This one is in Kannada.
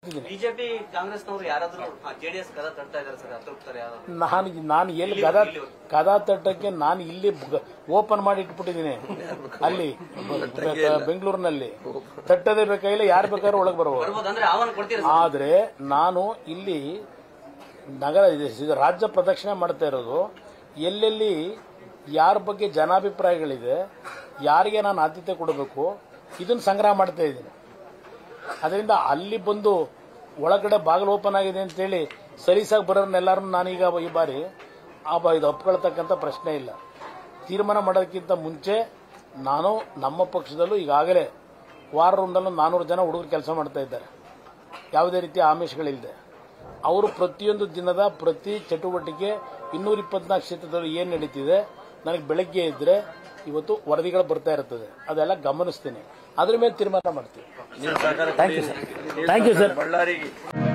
ಬಿಜೆಪಿ ಕಾಂಗ್ರೆಸ್ನವರು ಯಾರಾದ್ರೂ ಜೆಡಿಎಸ್ ಕದ ತಡ್ತಾ ಇದಾರೆ ಸರ್ ಅತೃಪ್ತರು ಯಾರಾದ್ರೂ ನಾನು ನಾನು ಎಲ್ಲಿ ಕದ ಕದ ತಟ್ಟಕ್ಕೆ ನಾನು ಇಲ್ಲಿ ಓಪನ್ ಮಾಡಿ ಇಟ್ಬಿಟ್ಟಿದ್ದೀನಿ ಅಲ್ಲಿ ಬೆಂಗಳೂರಿನಲ್ಲಿ ತಟ್ಟದೇ ಬೇಕಾಗಿಲ್ಲ ಯಾರು ಬೇಕಾದ್ರೂ ಒಳಗೆ ಬರ್ಬೋದು ಬರ್ಬೋದು ಅಂದ್ರೆ ಆಹ್ವಾನ ಕೊಡ್ತೀರಾ ಆದರೆ ನಾನು ಇಲ್ಲಿ ನಗರ ಇದು ರಾಜ್ಯ ಪ್ರದಕ್ಷಿಣೆ ಮಾಡ್ತಾ ಇರೋದು ಎಲ್ಲೆಲ್ಲಿ ಯಾರ ಬಗ್ಗೆ ಜನಾಭಿಪ್ರಾಯಗಳಿದೆ ಯಾರಿಗೆ ನಾನು ಆದ್ಯತೆ ಕೊಡಬೇಕು ಇದನ್ನು ಸಂಗ್ರಹ ಮಾಡ್ತಾ ಇದ್ದೀನಿ ಅದರಿಂದ ಅಲ್ಲಿ ಬಂದು ಒಳಗಡೆ ಬಾಗಿಲು ಓಪನ್ ಆಗಿದೆ ಅಂತೇಳಿ ಸಲೀಸಾಗಿ ಬರೋರ್ನೆಲ್ಲರೂ ನಾನೀಗ ಈ ಬಾರಿ ಆ ಬ- ಇದು ಒಪ್ಕೊಳ್ತಕ್ಕಂಥ ಪ್ರಶ್ನೆ ಇಲ್ಲ ತೀರ್ಮಾನ ಮಾಡೋದಕ್ಕಿಂತ ಮುಂಚೆ ನಾನು ನಮ್ಮ ಪಕ್ಷದಲ್ಲೂ ಈಗಾಗಲೇ ವಾರ ರೂಮ್ದಲ್ಲೂ ನಾನ್ನೂರು ಜನ ಹುಡುಗರು ಕೆಲಸ ಮಾಡ್ತಾ ಇದ್ದಾರೆ ಯಾವುದೇ ರೀತಿಯ ಆಮಿಷಗಳಿಲ್ಲದೆ ಅವರು ಪ್ರತಿಯೊಂದು ದಿನದ ಪ್ರತಿ ಚಟುವಟಿಕೆ ಇನ್ನೂರ ಇಪ್ಪತ್ನಾಲ್ಕು ಕ್ಷೇತ್ರದಲ್ಲಿ ಏನು ನಡೀತಿದೆ ನನಗೆ ಬೆಳಗ್ಗೆ ಇದ್ದರೆ ಇವತ್ತು ವರದಿಗಳು ಬರ್ತಾ ಇರ್ತದೆ ಅದೆಲ್ಲ ಗಮನಿಸ್ತೀನಿ ಅದ್ರ ಮೇಲೆ ತೀರ್ಮಾನ ಮಾಡ್ತೀನಿ thank you sir thank you sir ಬಳ್ಳಾರಿಗೆ